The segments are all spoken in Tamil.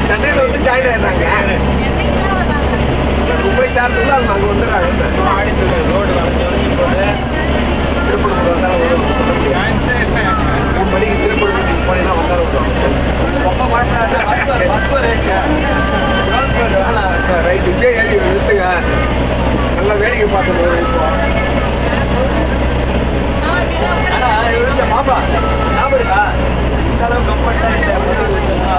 சென்னையில் வந்து ஜாயின் ஆயிடுறாங்க மும்பை சார்ந்தது அவங்க அங்கே வந்துடுறாங்க ரோடு திருப்பூர் வந்தாலும் வரும் மூணு மணிக்கு திருப்பூர் போனீங்கன்னா வந்தாலும் வரும் ரைட் இங்கே ஏறி நிறுத்துங்க நல்லா வேடிக்கை பார்க்கணும் இப்போ பாப்பா ஞாபகம் இருக்கா இந்த அளவு கம்ஃபர்ட்டாக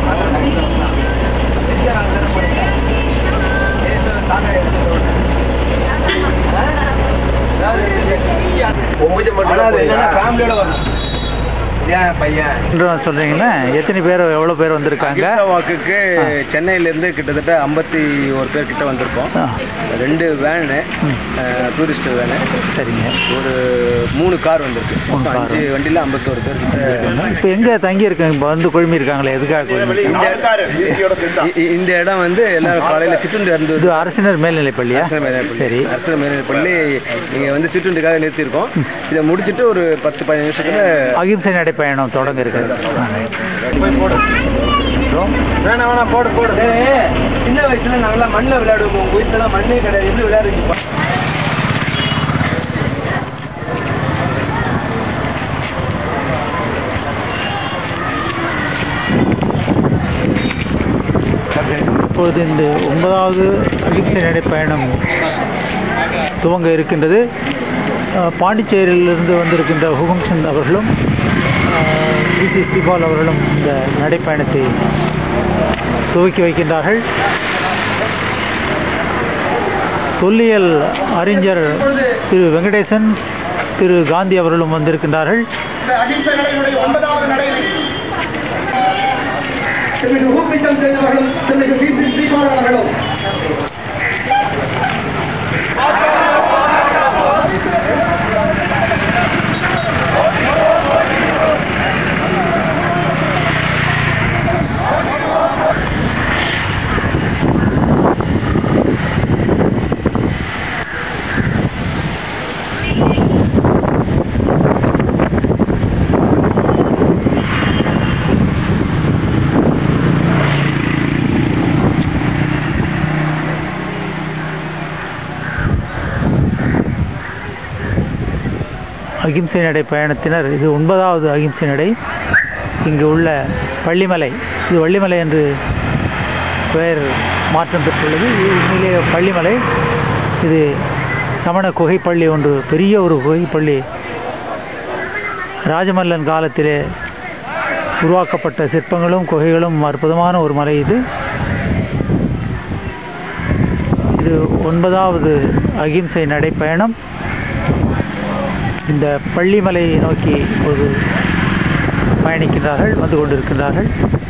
ஃபேமிலியோட வரணும் ஏன் பையன் இன்னும் சொல்றீங்களா எத்தனை பேர் எவ்வளோ பேர் வந்திருக்காங்க அகிம்சா வாக்குக்கு சென்னையிலேருந்து கிட்டத்தட்ட ஐம்பத்தி ஒரு பேர் கிட்ட வந்திருக்கோம் ஆ, ரெண்டு வேனு டூரிஸ்ட் வேனு சரிங்க ஒரு மூணு கார் வந்திருக்கு மூணு car. அஞ்சு வண்டியில் ஐம்பத்தோரு பேர் கிட்ட இப்போ எங்கே தங்கி இருக்காங்க இப்போ வந்து குழுமி இருக்காங்களே எதுக்காக குழுமி இ- இ- இந்த இடம் வந்து எல்லாரும் காலையில் சிற்றுண்டு இருந்து இது அரசினர் மேல்நிலைப் பள்ளியா சரி அரசு மேல்நிலைப்பள்ளி இங்கே வந்து சிற்றுண்டுக்காக நிறுத்தியிருக்கோம் இதை முடிச்சுட்டு ஒரு பத்து பதினஞ்சு நிமிஷத்துல அகிம்சை நடைப்பயணம் தொடங்க இருக்கிறது போய் போடு வேணாம் வேணாம் போடு போடு ஏய், சின்ன வயசுல நாங்களாம் மண்ணில் விளையாடுவோம் உங்க வீட்டுலலாம் மண்ணே கிடையாது எப்படி விளையாடுறீங்க இப்பொழுது இந்த ஒன்பதாவது அகிம்சை நடைப்பயணம் துவங்க இருக்கின்றது அஹ், பாண்டிச்சேரியிலிருந்து வந்திருக்கின்ற ஹுகும்சந்த் அவர்களும் விசி சிபால் அவர்களும் இந்த நடைப்பயணத்தை துவக்கி வைக்கின்றார்கள் தொல்லியல் அறிஞர் திரு வெங்கடேசன் திரு காந்தி அவர்களும் வந்திருக்கின்றார்கள் இந்த அகிம்சை நடைமுறை ஒன்பதாவது நடை திருமிகு ஊப்பிச்சந்த் அவர்களும் திருமிகு வி பி ஸ்ரீகுமார் அவர்களும் அகிம்சை நடை பயணத்தினர் இது ஒன்பதாவது அகிம்சை நடை இங்கு உள்ள பள்ளிமலை இது வள்ளிமலை என்று பெயர் மாற்றம் பெற்றுள்ளது இது உண்மையிலேயே பள்ளிமலை இது சமண குகைப்பள்ளி ஒன்று பெரிய ஒரு குகைப்பள்ளி ராஜமல்லன் காலத்திலே உருவாக்கப்பட்ட சிற்பங்களும் குகைகளும் அற்புதமான ஒரு மலை இது இது ஒன்பதாவது அகிம்சை நடைப்பயணம் இந்த பள்ளிமலையை நோக்கி ஒரு பயணிக்கின்றார்கள் வந்து கொண்டிருக்கின்றார்கள்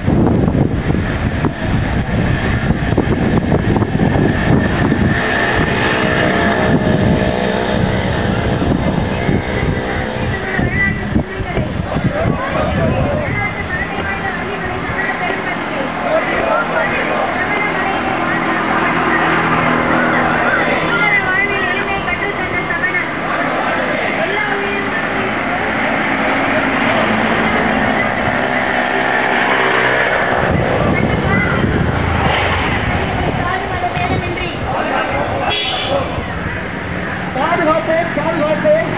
வாழ்வில் எளிமை கற்றுத்தந்த சமணன் எல்லா உயிரும் பாடுபட வேதமின்றி பாதுகாப்போம் பாதுகாப்போம்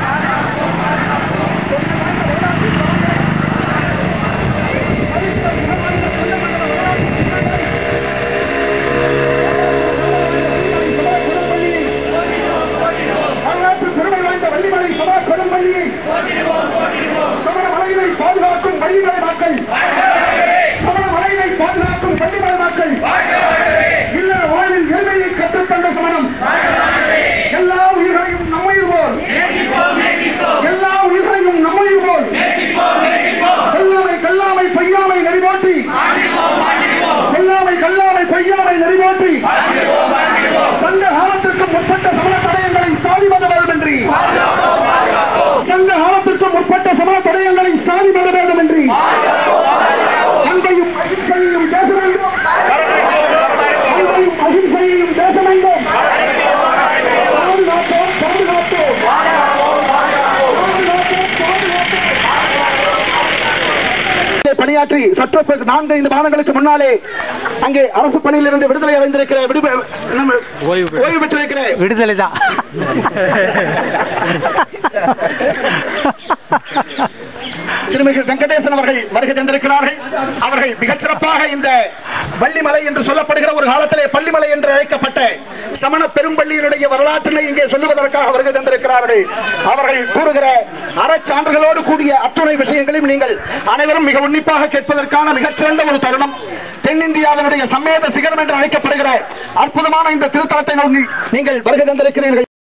வரலாற்று பெருமை வாய்ந்த வள்ளிமலை சபா கொடும்பள்ளியை சமண மலையினை பாதுகாக்கும் வள்ளிமலை மக்கள் சமண மலையினை பாதுகாக்கும் வள்ளிமலை மக்கள் இல்ல வாழ்வில் எளிமையை கற்றுத்தந்த சமணம் எல்லா உயிர்களையும் நம்மையில் போல் எல்லா உயிர்களையும் நம்மையில் போல் கல்லாமை கல்லாமை பொய்யாமை நெறிமாட்டி கல்லாமை கல்லாமை பொய்யாமை நெறிமாட்டி சங்க காலத்திற்கு முற்பட்ட சமண தடயங்களை சாதி மத வேதமின்றி சங்க காலத்திற்கு முற்பட்ட சமண தடயங்களை சாதி மத வேதமின்றி அன்பையும் அகிம்சையையும் பேச வேண்டும் அன்பையும் அகிம்சையையும் பேச வேண்டும் பாதுகாப்போம் பாதுகாப்போம் பாதுகாப்போம் பாதுகாப்போம் பணியாற்றி சற்று நான்கு ஐந்து மாதங்களுக்கு முன்னாலே அங்கே அரசு பணியிலிருந்து விடுதலை அடைந்திருக்கிற விடுப- நம்ம ஓய்வு பெற்றிருக்கிற விடுதலை தான் திருமிகு வெங்கடேசன் அவர்கள் வருகை தந்திருக்கிறார்கள் அவர்கள் மிகச் சிறப்பாக இந்த வள்ளிமலை என்று சொல்லப்படுகிற ஒரு காலத்திலே பள்ளிமலை என்று அழைக்கப்பட்ட சமண பெரும்பள்ளியினுடைய வரலாற்றினை இங்கே சொல்லுவதற்காக வருகை தந்திருக்கிறார்கள் அவர்கள் கூறுகிற அறச்சான்றுகளோடு கூடிய அத்துணை விஷயங்களையும் நீங்கள் அனைவரும் மிக உன்னிப்பாக கேட்பதற்கான மிகச்சிறந்த ஒரு தருணம் தென்னிந்தியாவினுடைய சம்மேத சிகரம் என்று அழைக்கப்படுகிற அற்புதமான இந்த திருத்தலத்தை நோக்கி நீங்கள் வருகை தந்திருக்கிறீர்கள்